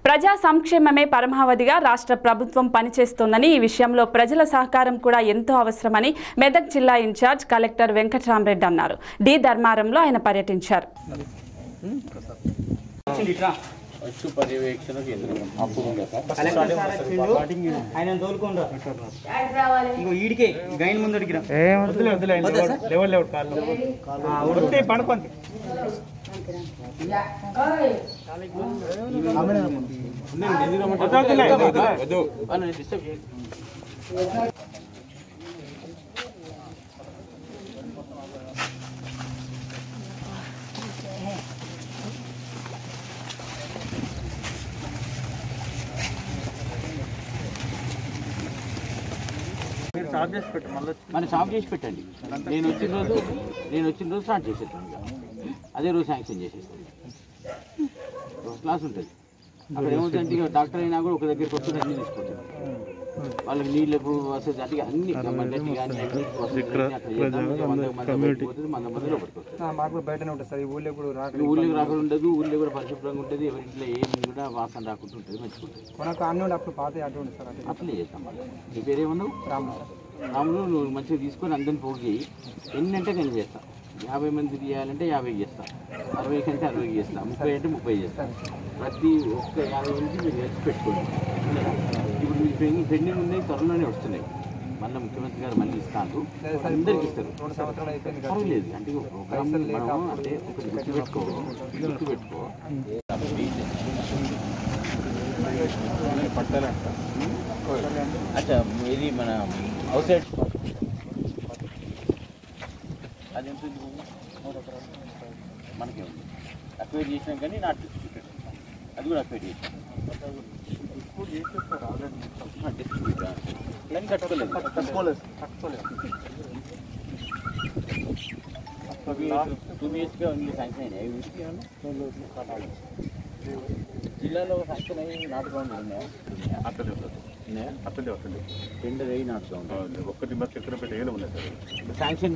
ప్రజా సంక్షేమమే పరమావధిగా రాష్ట్ర ప్రభుత్వం పనిచేస్తోందని ఈ విషయంలో ప్రజల సహకారం కూడా ఎంతో అవసరమని మెదక్ జిల్లా ఇన్ఛార్జ్ కలెక్టర్ వెంకట్రామరెడ్డి అన్నారు డి ధర్మారంలో ఆయన పర్యటించారు పశు పర్యవేక్షణ కేంద్రం అప్పుడు ఉందా సార్ కలెక్టర్ సార్ వచ్చిండు ఆయన తోలుకుండా ఇంకో ఈడికే గైన్ ముందు అడిగిరా వద్దులే వద్దులే లెవెల్ లెవెల్ కాళ్ళు వస్తే పడుకోండి అని డిస్టర్బ్ చేసి మీరు సాఫ్ చేసి పెట్టు మళ్ళీ మన సాఫ్ చేసి పెట్టండి నేను వచ్చిన రోజు నేను వచ్చిన రోజు స్టార్ట్ చేసేస్తాను ఇక. అదే రోజు శాంక్షన్ చేసేస్తాను ఒక క్లాస్ ఉంటుంది అక్కడ ఏమవుతుందంటే ఇక డాక్టర్ అయినా కూడా ఒక దగ్గరికి వస్తుంది అన్ని తీసుకుంటారు వాళ్ళకి నీళ్ళకు వసతి అంటే అన్ని గమ్మన్నట్టు కానీ మంద మందిలో పట్టుకొస్తారు మాకు బయటనే ఉంటుంది సార్ ఈ ఊళ్ళో కూడా రాక ఊళ్ళోకి రాకుండా ఉండదు ఊళ్ళో కూడా పరిశుభ్రంగా ఉంటుంది ఎవరింట్లో ఏం కూడా వాసన రాకుండా ఉంటుంది మంచిగుంటుంది మనకు అన్ని ఉండి అప్పుడు పాత అటు ఉంది సార్ అదే అట్లే చేస్తాం మళ్ళీ నీ పేరేమన్నావు రామ్ సార్ రాములు నువ్వు మంచిగా తీసుకొని అందరిని పోగు చేయి ఎన్ని అంటే నేను చేస్తా యాభై మంది తీయాలంటే యాభై చేస్తా అరవై కంటే అరవై చేస్తా ముప్పై అంటే ముప్పై చేస్తా ప్రతి ఒక్క యాభై మంది మీరు చేసి పెట్టుకోండి ఇప్పుడు మీ పెండింగ్ పెండింగ్ ఉన్నాయి త్వరలోనే వస్తున్నాయి మళ్ళీ ముఖ్యమంత్రి గారు మళ్ళీ ఇస్తాను అందరికి ఇస్తారు రెండు సంవత్సరాలు అయిపోయింది కదా పర్వాలేదు అంటే ఒక ప్రోగ్రామ్ మనం అంటే ఒకటి గుర్తుపెట్టుకో గుర్తుపెట్టుకో అచ్చా ఇది మన అవుట్ సైడ్ అది ఎంత ఉంది భూమి? మనకే ఉంది అక్వైర్ చేసినాం కానీ నాట్ డిస్ట్రిబ్యూటెడ్ అది కూడా అక్వైర్ చేసినాం డిస్ట్రిబ్యూటర్ కానీ కట్టుకోలేదు తక్కువలేదు తక్కువలేదు టూ బిహెచ్కే ఉంది శాంక్షన్ అయినాయి వీటికి ఏమన్నా జిల్లాలో శాంక్షన్ అయ్యి నాటుకోండి ఉన్నాయా అట్లనే ఉంటుంది ఉన్నాయా అట్లనే వస్తుంది టెండర్ అయ్యి నాటుకోండి ఒక్కటి మరి చక్కెర పెట్టి ఏదో ఉన్నాయి సార్ శాంక్షన్